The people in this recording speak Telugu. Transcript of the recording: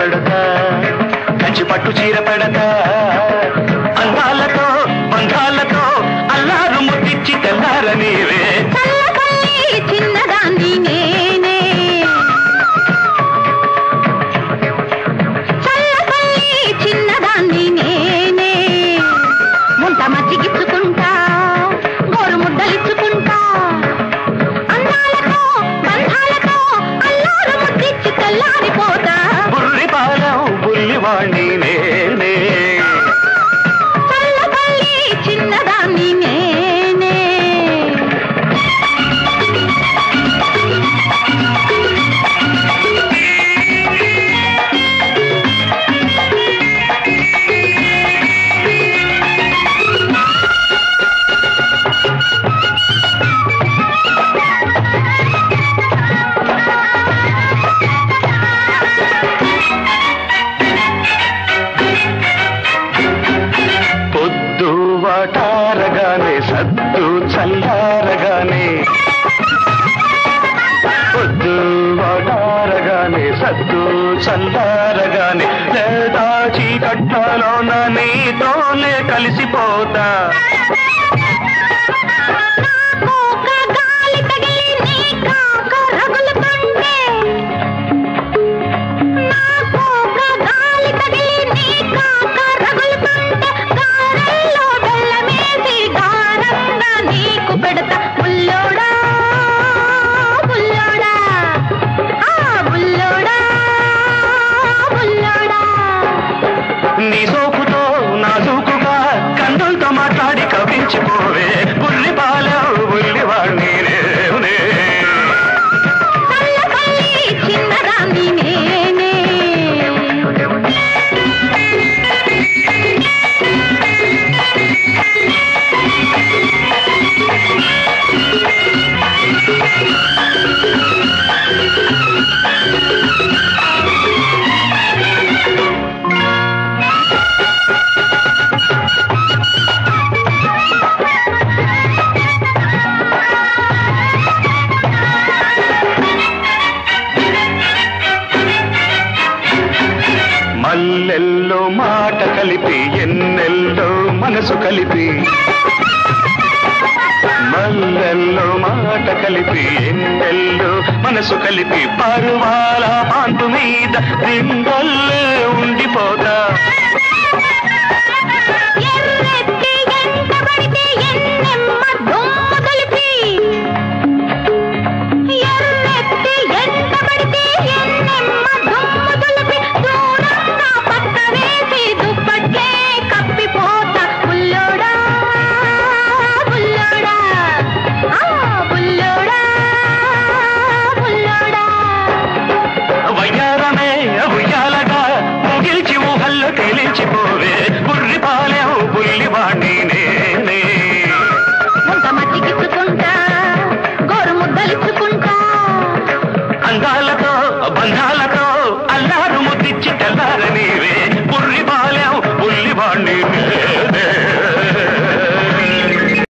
పెడతా కంచి పట్టు చీర పెడతా అందాలతో బంధాలతో అల్లారు ముద్దిచ్చి తెల్లార నీవే చల్లకల్లి చిన్నదాన్ని నేనే చల్లకల్లి చిన్నదాన్ని నేనే ముంత మజ్జిగిచ్చుకుంటా గోరు ముద్దలిచ్చుకుంటా అందాలతో బంధాలతో అల్లారు ముద్దిచ్చి తెల్లారిపోతా బుర్రి పాలం బుల్లివాణ్ణి నేనే చల్లకల్లి చిన్నదాన్ని నేనే పొద్దు వాటారగానే సద్దు చల్లారగానే పొద్దు వాటారగానే సద్దు చల్లారగానే లేదా చీకట్లలోన నీతోనే కలిసిపోతా నాకోక గాలి తగిలి నీ కాక రగులుతుంటే నాకోక గాలి తగిలి నీ కాక రగులుతుంటే గారెల్లో బెల్లమేసి గారంగా నీకు పెడతా బుల్లోడా బుల్లోడా ఆ బుల్లోడా బుల్లోడా నీ సోపుతో నాజూకుగా కన్నులతో మాట్లాడి కవించిపోవే బుల్లి పాలం బుల్లివాణ్ణి నేనే చల్లకల్లి చిన్నదాన్ని నేనే మల్లెల్లో మాట కలిపి ఎన్నెల్లో మనసు కలిపి మల్లెల్లో మాట కలిపి ఎన్నెల్లో మనసు కలిపి పరువాల పాంటు మీద రింగల్లే ఉండిపోతా